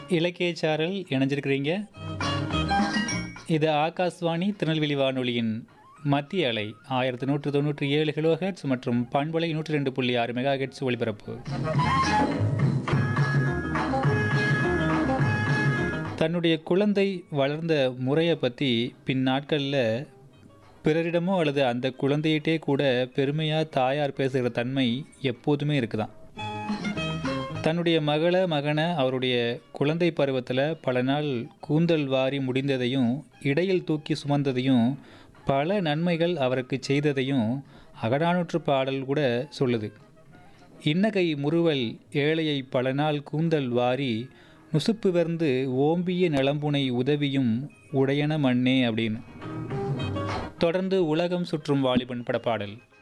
இலக்கிய சாரல் இணைஞ்சிருக்கிறீங்க இது ஆகாஷ்வாணி திருநெல்வேலி வானொலியின் மத்திய அலை ஆயிரத்தி நூற்று தொண்ணூற்றி ஏழு கிலோ ஹெட்ஸ் மற்றும் பண்பலை நூற்றி ரெண்டு புள்ளி ஆறு மெகா ஹெட்ஸ் ஒளிபரப்பு தன்னுடைய குழந்தை வளர்ந்த முறையை பற்றி பின் நாட்களில் பிறரிடமோ அல்லது அந்த குழந்தையிட்டே கூட பெருமையாக தாயார் பேசுகிற தன்மை எப்போதுமே இருக்குதான் தன்னுடைய மகளை மகனை அவருடைய குழந்தை பருவத்தில் பல நாள் கூந்தல் வாரி முடிந்ததையும் இடையில் தூக்கி சுமந்ததையும் பல நன்மைகள் அவருக்கு செய்ததையும் அகடானூற்று பாடல் கூட சொல்லுது இன்னகை முறுவல் ஏழையை பல நாள் கூந்தல் வாரி நுசுப்பு வெர்ந்து ஓம்பிய நலம்புனை உதவியும் உடையன மண்ணே அப்படின்னு தொடர்ந்து உலகம் சுற்றும் வாலிபன் பட பாடல்